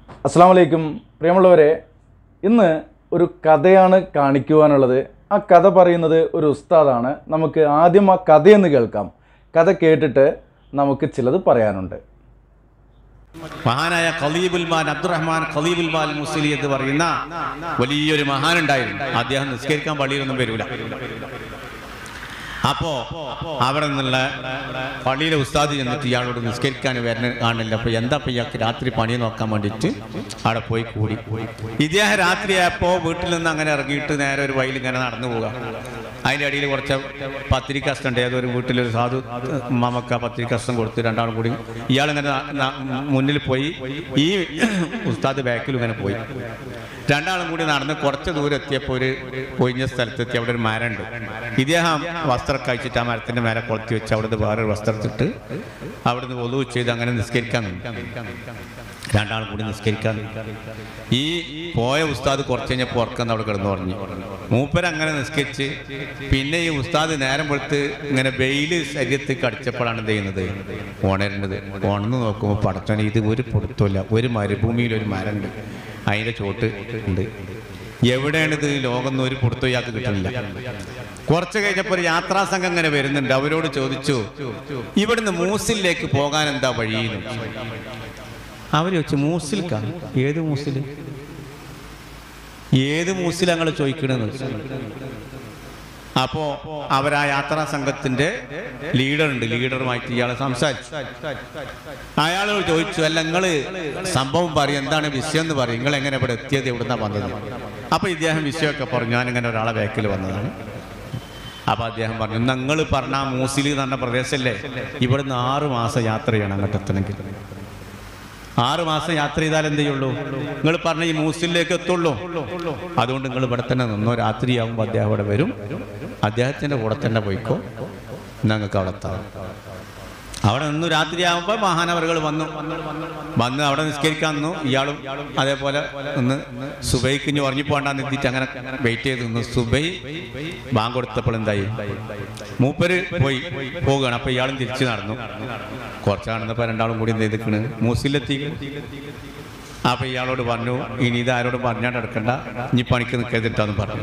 അസ്സാം വലൈക്കും പ്രിയമുള്ളവരെ ഇന്ന് ഒരു കഥയാണ് കാണിക്കുവാനുള്ളത് ആ കഥ പറയുന്നത് ഒരു ഉസ്താദാണ് നമുക്ക് ആദ്യം ആ കഥയെന്ന് കേൾക്കാം കഥ കേട്ടിട്ട് നമുക്ക് ചിലത് പറയാനുണ്ട് മഹാനായ ഖലീബുൽമാൻ അബ്ദുറഹ്മാൻ ഖലീബുൽമാൻ മുസ്ലി എന്ന് പറയുന്ന വലിയൊരു മഹാനുണ്ടായിരുന്നു അദ്ദേഹം നിസ്കരിക്കാൻ പള്ളിയിലൊന്നും വരൂല അപ്പോ അവിടെ നിന്നുള്ള പള്ളിയിലെ ഉസ്താദ് ചെന്നിട്ട് ഇയാളോട് നിസ്കരിക്കാൻ വരുന്ന കാണില്ല അപ്പൊ എന്താ ഇപ്പൊ ഇയാൾക്ക് രാത്രി പണി നോക്കാൻ വേണ്ടിയിട്ട് അവിടെ പോയി കൂടി ഇദ്ദേഹം രാത്രിയായപ്പോ വീട്ടിൽ നിന്ന് അങ്ങനെ ഇറങ്ങിയിട്ട് നേരെ ഒരു വയലിൽ ഇങ്ങനെ നടന്നു പോകാം അതിൻ്റെ അടിയിൽ കുറച്ച് പത്തിരി കഷ്ടം ഉണ്ട് ഏതൊരു വീട്ടിലൊരു സാധു മമക്ക പത്തിരി കഷ്ടം കൊടുത്ത് രണ്ടാളും കൂടി ഇയാളിങ്ങനെ ന- ന- മുന്നിൽ പോയി ഈ ഉസ്താദ് ബാക്കിൽ ഇങ്ങനെ പോയി രണ്ടാളും കൂടി നടന്ന് കുറച്ച് ദൂരം എത്തിയപ്പോൾ ഒരു ഒഴിഞ്ഞ സ്ഥലത്തെത്തി അവിടെ ഒരു മരമുണ്ട് ഇദ്ദേഹം വസ്ത്രം കഴിച്ചിട്ട് ആ മരത്തിന്റെ മേലെ കൊളുത്തി വെച്ച് അവിടുന്ന് വേറൊരു വസ്ത്രത്തിട്ട് അവിടുന്ന് ഒതുവ് ചെയ്ത് അങ്ങനെ നിസ്കരിക്കാൻ നിന്നു. രണ്ടാളും കൂടി നിസ്കരിക്കാൻ നിന്നു. ഈ പോയ ഉസ്താദ് കുറച്ച് കഴിഞ്ഞപ്പോൾ ഉറക്കം അവിടെ കിടന്നു പറഞ്ഞു മൂപ്പര് അങ്ങനെ നിസ്കരിച്ച് പിന്നെ ഈ ഉസ്താദ് നേരം വെളുത്ത് ഇങ്ങനെ വെയില് ശരീരത്തിൽ കടിച്ചപ്പോഴാണ് എന്ത് ചെയ്യുന്നത് ഉണരുന്നത് ഉണർന്ന് നോക്കുമ്പോൾ പടച്ചോനെ ഇത് ഒരു പൊടുത്തമില്ല ഒരു മരുഭൂമിയിൽ ഒരു മരമുണ്ട് അതിന്റെ ചോട്ട് ഉണ്ട് എവിടെയാണ് ഇത് ലോകം ഒരു പൊടുത്തോ ഇയാൾക്ക് കിട്ടുന്നില്ല കുറച്ച് കഴിഞ്ഞപ്പോൾ ഒരു യാത്രാ സംഘം ഇങ്ങനെ വരുന്നുണ്ട് അവരോട് ചോദിച്ചു ഇവിടുന്ന് മൂസിലേക്ക് പോകാൻ എന്താ വഴിയെന്ന് അവർ ചോദിച്ചു മൂസിൽക്കാണ് ഏത് മൂസിൽ ഏത് മൂസിൽ ഞങ്ങൾ ചോദിക്കണെന്ന് അപ്പോ അവർ ആ യാത്രാ സംഘത്തിന്റെ ലീഡർ ഉണ്ട് ലീഡറുമായിട്ട് ഇയാളെ സംസാരിച്ചു അയാളോട് ചോദിച്ചു അല്ല നിങ്ങള് സംഭവം പറയും എന്താണ് വിഷയം എന്ന് പറയും നിങ്ങൾ എങ്ങനെ ഇവിടെ എത്തിയത് എവിടുന്നാ വന്നത് അപ്പൊ ഇദ്ദേഹം വിഷയമൊക്കെ പറഞ്ഞു ഞാനിങ്ങനെ ഒരാളെ ബാക്കിൽ വന്നതാണ് അപ്പൊ അദ്ദേഹം പറഞ്ഞു നിങ്ങൾ പറഞ്ഞ ആ മൂസിൽ എന്ന് പറഞ്ഞ പ്രദേശമല്ലേ ഇവിടുന്ന് ആറ് മാസം യാത്ര ചെയ്യണം അങ്ങോട്ട് എത്തണമെങ്കിൽ ആറ് മാസം യാത്ര ചെയ്താൽ എന്ത് ചെയ്യുള്ളൂ നിങ്ങൾ പറഞ്ഞ ഈ മൂസിലേക്ക് എത്തുള്ളൂ അതുകൊണ്ട് നിങ്ങൾ ഇവിടെ തന്നെ നിന്നോ രാത്രിയാകുമ്പോൾ അദ്ദേഹം അവിടെ വരും അദ്ദേഹത്തിന്റെ കൂടെ തന്നെ പോയിക്കോ ഞങ്ങൾക്ക് അവിടെ എത്താം അവിടെ നിന്ന് രാത്രിയാകുമ്പോൾ മഹാനവറുകൾ വന്നു വന്ന് അവിടെ നിസ്കരിക്കാൻ നിന്നു ഇയാളും അതേപോലെ നിന്ന് സുബൈക്ക് ഇനി ഉറങ്ങി പോകണ്ടെന്ന് എത്തിയിട്ട് അങ്ങനെ വെയിറ്റ് ചെയ്ത് നിന്നു സുബൈ ബാങ്ക് കൊടുത്തപ്പോൾ എന്തായി മൂപ്പര് പോയി പോവുകയാണ് അപ്പൊ ഇയാളും തിരിച്ചു നടന്നു കുറച്ച് നടന്നപ്പോ രണ്ടാളും കൂടി എന്ത് ചെയ്തിക്കണ് മൂസിലെത്തി അപ്പൊ ഇയാളോട് പറഞ്ഞു ഇനി ഇത് ആരോടും പറഞ്ഞാണ്ട് എടുക്കണ്ട ഇനി പണിക്ക് നിൽക്കരുതിട്ടാന്ന് പറഞ്ഞു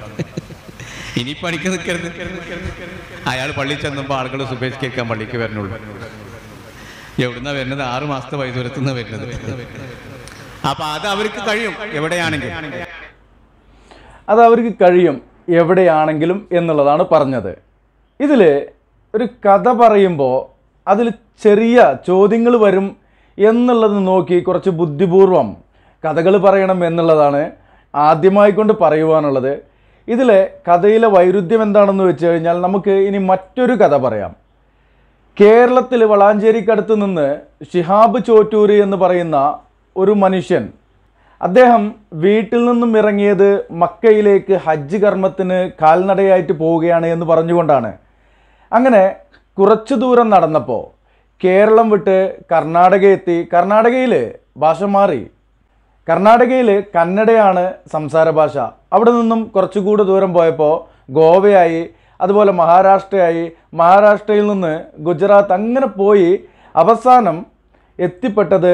ഇനി പണിക്ക് നിൽക്കരുത് അയാൾ പള്ളി ചെന്നപ്പോൾ ആളുകൾ സുബേഷ്കരിക്കാൻ പള്ളിക്ക് വരണുള്ളൂ എവിടുന്നാ വരുന്നത് ആറ് മാസത്തെ വൈദൂരത്തു നിന്ന് വരുന്നത് അപ്പൊ അത് അവർക്ക് കഴിയും എവിടെയാണെങ്കിൽ അത് അവർക്ക് കഴിയും എവിടെയാണെങ്കിലും എന്നുള്ളതാണ് പറഞ്ഞത് ഇതിൽ ഒരു കഥ പറയുമ്പോൾ അതിൽ ചെറിയ ചോദ്യങ്ങൾ വരും എന്നുള്ളത് നോക്കി കുറച്ച് ബുദ്ധിപൂർവം കഥകൾ പറയണം എന്നുള്ളതാണ് ആദ്യമായി കൊണ്ട് പറയുവാനുള്ളത് ഇതിലെ കഥയിലെ വൈരുദ്ധ്യം എന്താണെന്ന് വെച്ച് കഴിഞ്ഞാൽ നമുക്ക് ഇനി മറ്റൊരു കഥ പറയാം കേരളത്തിൽ വളാഞ്ചേരിക്കടുത്ത് നിന്ന് ഷിഹാബ് ചോറ്റൂര് എന്ന് പറയുന്ന ഒരു മനുഷ്യൻ അദ്ദേഹം വീട്ടിൽ നിന്നും ഇറങ്ങിയത് മക്കയിലേക്ക് ഹജ്ജ് കർമ്മത്തിന് കാൽനടയായിട്ട് പോവുകയാണ് എന്ന് പറഞ്ഞുകൊണ്ടാണ് അങ്ങനെ കുറച്ചു ദൂരം നടന്നപ്പോൾ കേരളം വിട്ട് കർണാടക എത്തി കർണാടകയിൽ ഭാഷ മാറി കർണാടകയിൽ കന്നഡയാണ് സംസാര ഭാഷ അവിടെ നിന്നും കുറച്ചുകൂടി ദൂരം പോയപ്പോൾ ഗോവയായി അതുപോലെ മഹാരാഷ്ട്രയായി മഹാരാഷ്ട്രയിൽ നിന്ന് ഗുജറാത്ത് അങ്ങനെ പോയി അവസാനം എത്തിപ്പെട്ടത്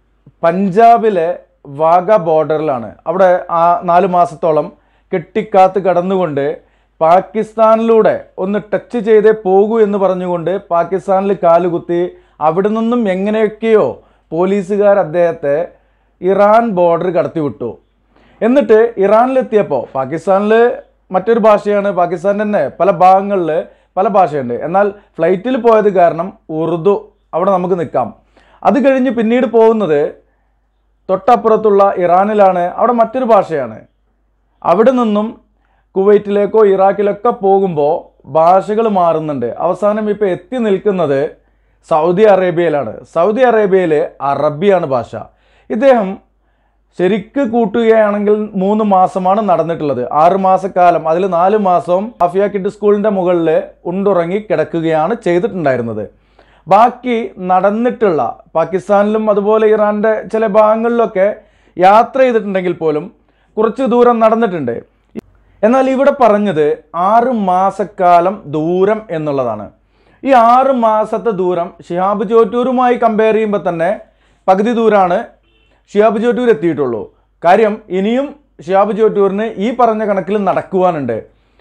പഞ്ചാബിലെ വാഗ ബോർഡറിലാണ് അവിടെ ആ നാല് മാസത്തോളം കെട്ടിക്കാത്ത് കടന്നുകൊണ്ട് പാകിസ്ഥാനിലൂടെ ഒന്ന് ടച്ച് ചെയ്തേ പോകൂ എന്ന് പറഞ്ഞുകൊണ്ട് പാകിസ്ഥാനിൽ കാലുകുത്തി അവിടെ നിന്നും എങ്ങനെയൊക്കെയോ പോലീസുകാർ അദ്ദേഹത്തെ ഇറാൻ ബോർഡർ കടത്തിവിട്ടു എന്നിട്ട് ഇറാനിലെത്തിയപ്പോൾ പാകിസ്ഥാനിൽ മറ്റൊരു ഭാഷയാണ് പാകിസ്ഥാൻ തന്നെ പല ഭാഗങ്ങളിൽ പല ഭാഷയുണ്ട് എന്നാൽ ഫ്ലൈറ്റിൽ പോയത് കാരണം ഉറുദു അവിടെ നമുക്ക് നിൽക്കാം അത് കഴിഞ്ഞ് പിന്നീട് പോകുന്നത് തൊട്ടപ്പുറത്തുള്ള ഇറാനിലാണ് അവിടെ മറ്റൊരു ഭാഷയാണ് അവിടെ നിന്നും കുവൈറ്റിലേക്കോ ഇറാഖിലൊക്കെ പോകുമ്പോൾ ഭാഷകൾ മാറുന്നുണ്ട് അവസാനം ഇപ്പോൾ എത്തി നിൽക്കുന്നത് സൗദി അറേബ്യയിലാണ് സൗദി അറേബ്യയിൽ അറബിയാണ് ഭാഷ ഇദ്ദേഹം ശരിക്ക് കൂട്ടുകയാണെങ്കിൽ മൂന്ന് മാസമാണ് നടന്നിട്ടുള്ളത് ആറ് മാസക്കാലം അതിൽ നാല് മാസവും അഫിയ കിഡ് സ്കൂളിൻ്റെ മുകളിൽ ഉണ്ടുറങ്ങി കിടക്കുകയാണ് ചെയ്തിട്ടുണ്ടായിരുന്നത് ബാക്കി നടന്നിട്ടുള്ള പാകിസ്ഥാനിലും അതുപോലെ ഇറാൻ്റെ ചില ഭാഗങ്ങളിലൊക്കെ യാത്ര ചെയ്തിട്ടുണ്ടെങ്കിൽ പോലും കുറച്ച് ദൂരം നടന്നിട്ടുണ്ട് എന്നാൽ ഇവിടെ പറഞ്ഞത് ആറ് മാസക്കാലം ദൂരം എന്നുള്ളതാണ് ഈ ആറ് മാസത്തെ ദൂരം ഷിഹാബ് ചോറ്റൂരുമായി കമ്പയർ ചെയ്യുമ്പോൾ തന്നെ പകുതി ദൂരമാണ് ഷിയാബ് ചോറ്റൂർ എത്തിയിട്ടുള്ളൂ കാര്യം ഇനിയും ഷിയാബ് ചോറ്റൂരിന് ഈ പറഞ്ഞ കണക്കിൽ നടക്കുവാനുണ്ട്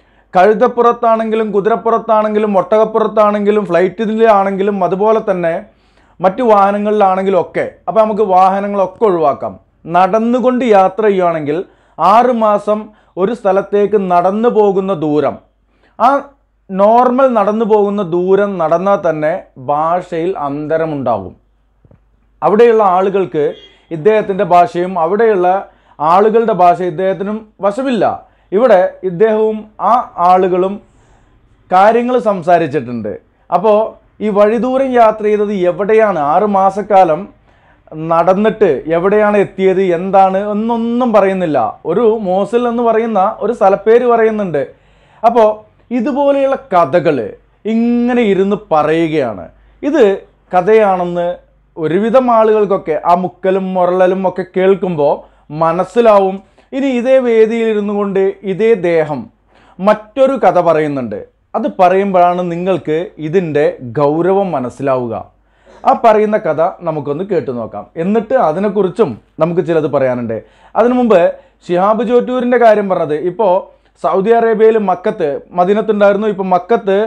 കഴുതപ്പുറത്താണെങ്കിലും കുതിരപ്പുറത്താണെങ്കിലും ഒട്ടകപ്പുറത്താണെങ്കിലും ഫ്ലൈറ്റിലാണെങ്കിലും അതുപോലെ തന്നെ മറ്റു വാഹനങ്ങളിലാണെങ്കിലും ഒക്കെ അപ്പോൾ നമുക്ക് വാഹനങ്ങളൊക്കെ ഒഴിവാക്കാം നടന്നുകൊണ്ട് യാത്ര ചെയ്യുകയാണെങ്കിൽ ആറ് മാസം ഒരു സ്ഥലത്തേക്ക് നടന്നു പോകുന്ന ദൂരം ആ നോർമൽ നടന്നു പോകുന്ന ദൂരം നടന്നാൽ തന്നെ ഭാഷയിൽ അന്തരമുണ്ടാകും അവിടെയുള്ള ആളുകൾക്ക് ഇദ്ദേഹത്തിൻ്റെ ഭാഷയും അവിടെയുള്ള ആളുകളുടെ ഭാഷ ഇദ്ദേഹത്തിനും വശമില്ല ഇവിടെ ഇദ്ദേഹവും ആ ആളുകളും കാര്യങ്ങൾ സംസാരിച്ചിട്ടുണ്ട് അപ്പോൾ ഈ വഴിദൂരം യാത്ര ചെയ്തത് എവിടെയാണ് ആറ് മാസക്കാലം നടന്നിട്ട് എവിടെയാണ് എത്തിയത് എന്താണ് എന്നൊന്നും പറയുന്നില്ല ഒരു മോസിൽ എന്ന് പറയുന്ന ഒരു സ്ഥലപ്പേര് പറയുന്നുണ്ട് അപ്പോൾ ഇതുപോലെയുള്ള കഥകൾ ഇങ്ങനെ ഇരുന്ന് പറയുകയാണ് ഇത് കഥയാണെന്ന് ഒരുവിധം ആളുകൾക്കൊക്കെ ആ മുക്കലും മുരളലും ഒക്കെ കേൾക്കുമ്പോൾ മനസ്സിലാവും ഇനി ഇതേ വേദിയിൽ ഇരുന്നു കൊണ്ട് ഇതേ ദേഹം മറ്റൊരു കഥ പറയുന്നുണ്ട് അത് പറയുമ്പോഴാണ് നിങ്ങൾക്ക് ഇതിൻ്റെ ഗൗരവം മനസ്സിലാവുക ആ പറയുന്ന കഥ നമുക്കൊന്ന് കേട്ടു നോക്കാം എന്നിട്ട് അതിനെക്കുറിച്ചും നമുക്ക് ചിലത് പറയാനുണ്ട് അതിനു മുമ്പ് ഷിഹാബ് ജോറ്റൂരിൻ്റെ കാര്യം പറഞ്ഞത് ഇപ്പോൾ സൗദി അറേബ്യയിൽ മക്കത്ത് മദീനത്തുണ്ടായിരുന്നു ഇപ്പോൾ മക്കത്ത്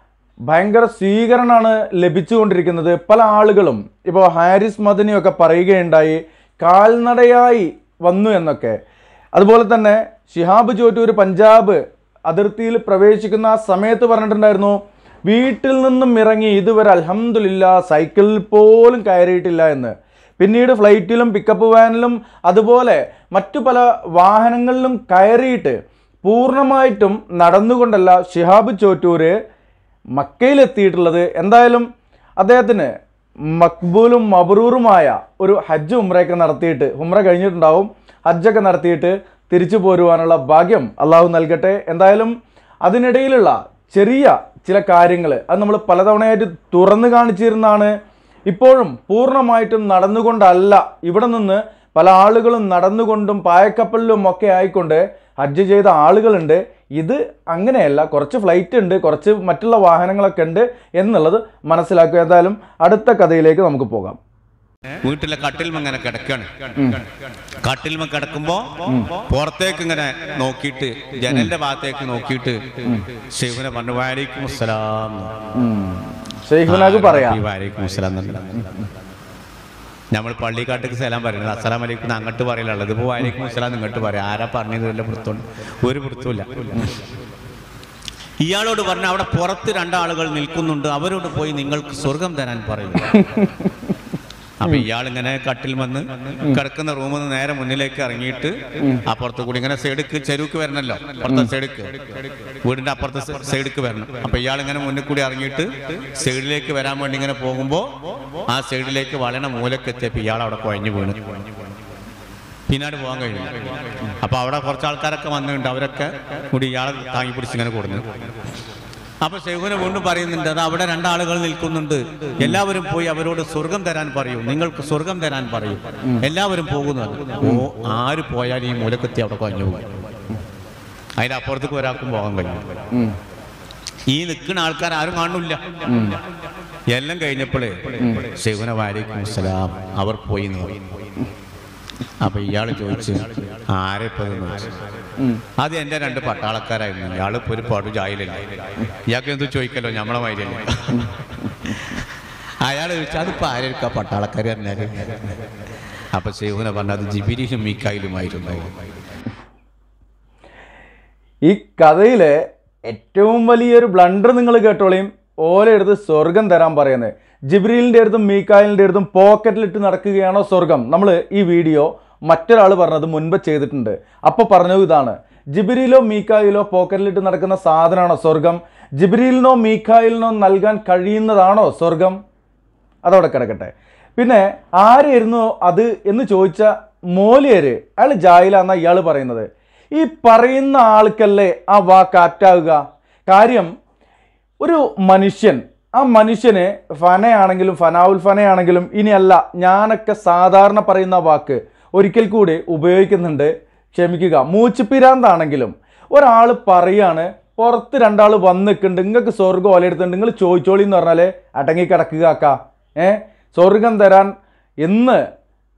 ഭയങ്കര സ്വീകരണമാണ് ലഭിച്ചുകൊണ്ടിരിക്കുന്നത് പല ആളുകളും ഇപ്പോൾ ഹാരിസ് മദനിയൊക്കെ പറയുകയുണ്ടായി കാൽനടയായി വന്നു എന്നൊക്കെ അതുപോലെ തന്നെ ഷിഹാബ് ചോറ്റൂർ പഞ്ചാബ് അതിർത്തിയിൽ പ്രവേശിക്കുന്ന ആ സമയത്ത് പറഞ്ഞിട്ടുണ്ടായിരുന്നു വീട്ടിൽ നിന്നും ഇറങ്ങി ഇതുവരെ അൽഹംദുലില്ല സൈക്കിളിൽ പോലും കയറിയിട്ടില്ല എന്ന് പിന്നീട് ഫ്ലൈറ്റിലും പിക്കപ്പ് വാനിലും അതുപോലെ മറ്റു പല വാഹനങ്ങളിലും കയറിയിട്ട് പൂർണ്ണമായിട്ടും നടന്നുകൊണ്ടല്ല ഷിഹാബ് ചോറ്റൂര് മക്കയിലെത്തിയിട്ടുള്ളത് എന്തായാലും അദ്ദേഹത്തിന് മക്ബൂലും മബറൂറുമായ ഒരു ഹജ്ജ് ഉംറയൊക്കെ നടത്തിയിട്ട് ഉംറ കഴിഞ്ഞിട്ടുണ്ടാവും ഹജ്ജൊക്കെ നടത്തിയിട്ട് തിരിച്ചു പോരുവാനുള്ള ഭാഗ്യം അള്ളാഹു നൽകട്ടെ എന്തായാലും അതിനിടയിലുള്ള ചെറിയ ചില കാര്യങ്ങൾ അത് നമ്മൾ പലതവണയായിട്ട് തുറന്നു കാണിച്ചിരുന്നാണ് ഇപ്പോഴും പൂർണ്ണമായിട്ടും നടന്നുകൊണ്ടല്ല ഇവിടെ നിന്ന് പല ആളുകളും നടന്നുകൊണ്ടും പായക്കപ്പലിലും ഒക്കെ ആയിക്കൊണ്ട് ഹജ്ജ് ചെയ്ത ആളുകളുണ്ട് ഇത് അങ്ങനെയല്ല കുറച്ച് ഫ്ലൈറ്റ് ഉണ്ട് കുറച്ച് മറ്റുള്ള വാഹനങ്ങളൊക്കെ ഉണ്ട് എന്നുള്ളത് മനസ്സിലാക്കുക ഏതായാലും അടുത്ത കഥയിലേക്ക് നമുക്ക് പോകാം വീട്ടിലെ കട്ടിൽമ ഇങ്ങനെ കിടക്കാണ് കട്ടിൽമ കിടക്കുമ്പോ പുറത്തേക്ക് ഇങ്ങനെ നോക്കിയിട്ട് ജനലിന്റെ ഭാഗത്തേക്ക് നോക്കിയിട്ട് ഷെയ്ഖിനെ പറഞ്ഞു വാലിക്കും അസ്സലാം ഷെയ്ഖുനാക്ക് പറയാം വാലിക്കും അസ്സലാം നമ്മൾ പള്ളിക്കാട്ടേക്ക് സലാം പറയുന്നത് അസ്സലാം വലൈക്കും എന്ന് അങ്ങോട്ട് പറയലുള്ളത് ഇതിപ്പോ വാലിക്കും അസ്സലാം ഇങ്ങോട്ട് പറയാം ആരാ പറഞ്ഞത് വല്ല വൃത്തമുണ്ട് ഒരു വൃത്തമില്ല ഇയാളോട് പറഞ്ഞ അവിടെ പുറത്ത് രണ്ടാളുകൾ നിൽക്കുന്നുണ്ട് അവരോട് പോയി നിങ്ങൾക്ക് സ്വർഗം തരാൻ പറയുന്നു അപ്പൊ ഇയാളിങ്ങനെ കട്ടിൽ വന്ന് കിടക്കുന്ന റൂമിൽ നിന്ന് നേരെ മുന്നിലേക്ക് ഇറങ്ങിയിട്ട് അപ്പുറത്ത് കൂടി ഇങ്ങനെ സൈഡിക്ക് ചെരുക്ക് വരണല്ലോ അപ്പുറത്തെ സൈഡിക്ക് വീടിന്റെ അപ്പുറത്തെ സൈഡിക്ക് വരണം അപ്പൊ ഇയാൾ ഇങ്ങനെ മുന്നിൽ കൂടി ഇറങ്ങിയിട്ട് സൈഡിലേക്ക് വരാൻ വേണ്ടി ഇങ്ങനെ പോകുമ്പോ ആ സൈഡിലേക്ക് വളരണ മൂലക്ക് എത്തിയപ്പോ ഇയാൾ അവിടെ കുഴഞ്ഞു വീണ് പിന്നാട് പോകാൻ കഴിഞ്ഞു അപ്പൊ അവിടെ കുറച്ച് ആൾക്കാരൊക്കെ വന്നിട്ടുണ്ട് അവരൊക്കെ കൂടി ഇയാളെ താങ്ങി പിടിച്ച് ഇങ്ങനെ കൊടുന്നു അപ്പൊ ശൈഖുന വീണ്ടും പറയുന്നുണ്ട് അത് അവിടെ രണ്ടാളുകൾ നിൽക്കുന്നുണ്ട് എല്ലാവരും പോയി അവരോട് സ്വർഗം തരാൻ പറയൂ നിങ്ങൾക്ക് സ്വർഗം തരാൻ പറയൂ എല്ലാവരും പോകുന്നു ഓ ആര് പോയാലും ഈ മൂലക്കെത്തി അവിടെ കഴിഞ്ഞു പോകും അതിന്റെ അപ്പുറത്തേക്ക് ഒരാൾക്കും പോകാൻ കഴിയും ഉം. ഈ നിൽക്കുന്ന ആൾക്കാർ ആരും കാണില്ല എല്ലാം കഴിഞ്ഞപ്പോഴേ ശൈഖുന വാലിക്കും സലാം അവർ പോയി നോക്കി അപ്പൊ ഇയാൾ ചോദിച്ചു ആരെ ഇപ്പൊ ഇതെന്ന് ചോദിച്ചു ഉം. അത് എൻ്റെ രണ്ട് പട്ടാളക്കാരായിരുന്നു ഇയാൾ ഇപ്പോൾ ഒരു പടു ജായിലല്ല ഇയാൾക്ക് എന്ത് ചോദിക്കല്ലോ നമ്മളെ മാതിരിയല്ലേ അയാൾ ചോദിച്ചു അതിപ്പോൾ ആരെടുക്ക പട്ടാളക്കാർ പറഞ്ഞാല് അപ്പൊ സേഹുന പറഞ്ഞത് ജിബിരിയും മീക്കായിലുമായിരുന്നു ഈ കഥയിലെ ഏറ്റവും വലിയൊരു ബ്ലണ്ടർ നിങ്ങൾ കേട്ടോളയും ഓല എടുത്ത് സ്വർഗം തരാൻ പറയുന്നത് ജിബ്രീലിൻ്റെ അടുത്തും മീക്കായലിൻ്റെ അടുത്തും പോക്കറ്റിലിട്ട് നടക്കുകയാണോ സ്വർഗം നമ്മൾ ഈ വീഡിയോ മറ്റൊരാൾ പറഞ്ഞത് മുൻപ് ചെയ്തിട്ടുണ്ട് അപ്പോൾ പറഞ്ഞത് ഇതാണ് ജിബ്രീലോ മീക്കായിലോ പോക്കറ്റിലിട്ട് നടക്കുന്ന സാധനമാണോ സ്വർഗം ജിബ്രീലിനോ മീക്കായിലിനോ നൽകാൻ കഴിയുന്നതാണോ സ്വർഗം അതവിടെ കിടക്കട്ടെ പിന്നെ ആരായിരുന്നു അത് എന്ന് ചോദിച്ച മോലിയര് അയാൾ ജാഹിലാന്ന ഇയാൾ പറയുന്നത് ഈ പറയുന്ന ആൾക്കല്ലേ ആ വാക്ക് ആറ്റാവുക കാര്യം ഒരു മനുഷ്യൻ ആ മനുഷ്യന് ഫനയാണെങ്കിലും ഫനാവുൽ ഫനയാണെങ്കിലും ഇനിയല്ല ഞാനൊക്കെ സാധാരണ പറയുന്ന വാക്ക് ഒരിക്കൽ കൂടി ഉപയോഗിക്കുന്നുണ്ട് ക്ഷമിക്കുക മൂച്ചുപിരാന്താണെങ്കിലും ഒരാൾ പറയാണ് പുറത്ത് രണ്ടാൾ വന്ന് നിൽക്കുന്നുണ്ട് നിങ്ങൾക്ക് സ്വർഗ്ഗം ഓലയെടുത്തുണ്ട് നിങ്ങൾ ചോദിച്ചോളി എന്ന് പറഞ്ഞാൽ അടങ്ങി കിടക്കുക അക്ക ഏ സ്വർഗം തരാൻ എന്ന്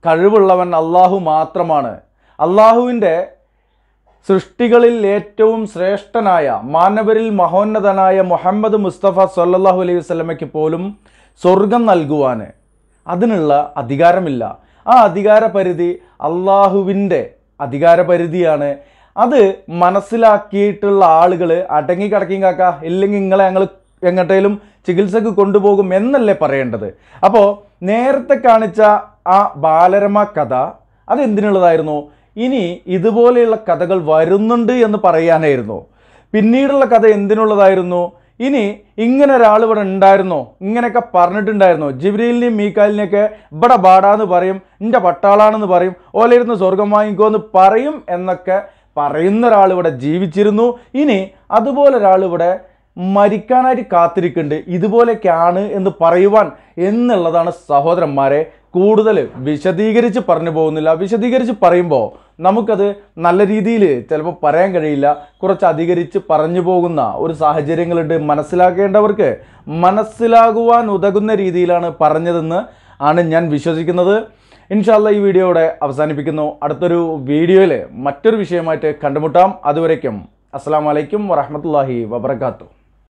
കഴിവുള്ളവൻ അള്ളാഹു മാത്രമാണ് അള്ളാഹുവിൻ്റെ സൃഷ്ടികളിൽ ഏറ്റവും ശ്രേഷ്ഠനായ മാനവരിൽ മഹോന്നതനായ മുഹമ്മദ് മുസ്തഫ സല്ലല്ലാഹു അലൈഹി വസല്ലമയ്ക്ക് പോലും സ്വർഗം നൽകുവാൻ അതിനുള്ള അധികാരമില്ല ആ അധികാര പരിധി അള്ളാഹുവിൻ്റെ അധികാര പരിധിയാണ് അത് മനസ്സിലാക്കിയിട്ടുള്ള ആളുകൾ അടങ്ങി കിടക്കി കാക്ക ഇല്ലെങ്കിൽ നിങ്ങളെ ഞങ്ങൾ എങ്ങോട്ടേലും ചികിത്സക്ക് കൊണ്ടുപോകും എന്നല്ലേ പറയേണ്ടത് അപ്പോൾ നേരത്തെ കാണിച്ച ആ ബാലരമ കഥ അത് എന്തിനുള്ളതായിരുന്നു ഇനി ഇതുപോലെയുള്ള കഥകൾ വരുന്നുണ്ട് എന്ന് പറയാനായിരുന്നു പിന്നീടുള്ള കഥ എന്തിനുള്ളതായിരുന്നു ഇനി ഇങ്ങനെ ഒരാൾ ഇവിടെ ഉണ്ടായിരുന്നോ ഇങ്ങനെയൊക്കെ പറഞ്ഞിട്ടുണ്ടായിരുന്നോ ജിബ്രീലിനെയും മീക്കാലിനെയൊക്കെ ഇവിടെ ബാടാന്ന് പറയും എൻ്റെ പട്ടാളാണെന്ന് പറയും ഓലയിരുന്ന് സ്വർഗം വാങ്ങിക്കോ എന്ന് പറയും എന്നൊക്കെ പറയുന്ന ഒരാൾ ഇവിടെ ജീവിച്ചിരുന്നു ഇനി അതുപോലെ ഒരാൾ ഇവിടെ മരിക്കാനായിട്ട് കാത്തിരിക്കുന്നുണ്ട് ഇതുപോലെയൊക്കെയാണ് എന്ന് പറയുവാൻ എന്നുള്ളതാണ് സഹോദരന്മാരെ കൂടുതൽ വിശദീകരിച്ച് പറഞ്ഞു പോകുന്നില്ല വിശദീകരിച്ച് പറയുമ്പോൾ നമുക്കത് നല്ല രീതിയിൽ ചിലപ്പോൾ പറയാൻ കഴിയില്ല കുറച്ച് അധികരിച്ച് പറഞ്ഞു പോകുന്ന ഒരു സാഹചര്യങ്ങളുണ്ട് മനസ്സിലാക്കേണ്ടവർക്ക് മനസ്സിലാകുവാൻ ഉതകുന്ന രീതിയിലാണ് പറഞ്ഞതെന്ന് ആണ് ഞാൻ വിശ്വസിക്കുന്നത് ഇൻഷാല്ല ഈ വീഡിയോയുടെ അവസാനിപ്പിക്കുന്നു അടുത്തൊരു വീഡിയോയിൽ മറ്റൊരു വിഷയമായിട്ട് കണ്ടുമുട്ടാം അതുവരയ്ക്കും അസ്സാം വലൈക്കും വറഹമത്തല്ലാഹി വബർക്കാത്തു